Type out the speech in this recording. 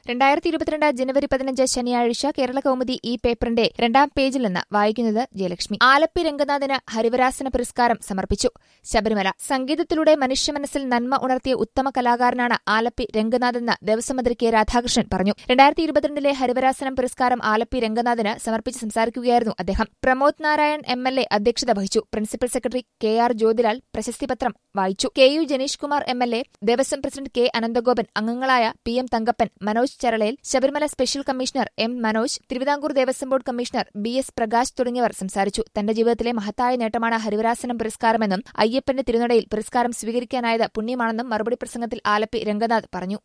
രണ്ടായിരത്തി ഇരുപത്തിരണ്ട് ജനുവരി പതിനഞ്ച് ശനിയാഴ്ച കേരള കൗമുദി ഈ പേപ്പറിന്റെ രണ്ടാം പേജിൽ നിന്ന് വായിക്കുന്നത് ജയലക്ഷ്മി ആലപ്പി രംഗനാഥിന് ഹരിവരാസന പുരസ്കാരം സമർപ്പിച്ചു ശബരിമല സംഗീതത്തിലൂടെ മനുഷ്യമനസ്സിൽ നന്മ ഉണർത്തിയ ഉത്തമ കലാകാരനാണ് ആലപ്പി രംഗനാഥെന്ന് ദേവസ്വം മന്ത്രി കെ രാധാകൃഷ്ണൻ പറഞ്ഞു രണ്ടായിരത്തി ഇരുപത്തിരണ്ടിലെ ഹരിവരാസനം പുരസ്കാരം ആലപ്പി രംഗനാഥിന് സമർപ്പിച്ച് സംസാരിക്കുകയായിരുന്നു അദ്ദേഹം Pramod Narayan M L A അധ്യക്ഷത വഹിച്ചു principal secretary K R Jyothilal പ്രശസ്തിപത്രം വായിച്ചു K U Janeesh Kumar M L A Devaswom president K Ananthagopan അംഗങ്ങളായ P M Thankappan Manoj Charalayil Sabarimala special commissioner M Manoj Thiruvithamkoor Devaswom board commissioner B S Prakash തുടങ്ങിയവർ സംസാരിച്ചു തന്റെ ജീവിതത്തിലെ മഹത്തായ നേട്ടമാണ് ഹരിവരാസനം പുരസ്കാരമെന്നും അയ്യപ്പന്റെ തിരുനടയിൽ പുരസ്കാരം സ്വീകരിക്കാനായത് പുണ്യമാണെന്നും മറുപടി പ്രസംഗത്തിൽ ആലപ്പി രംഗനാഥ് പറഞ്ഞു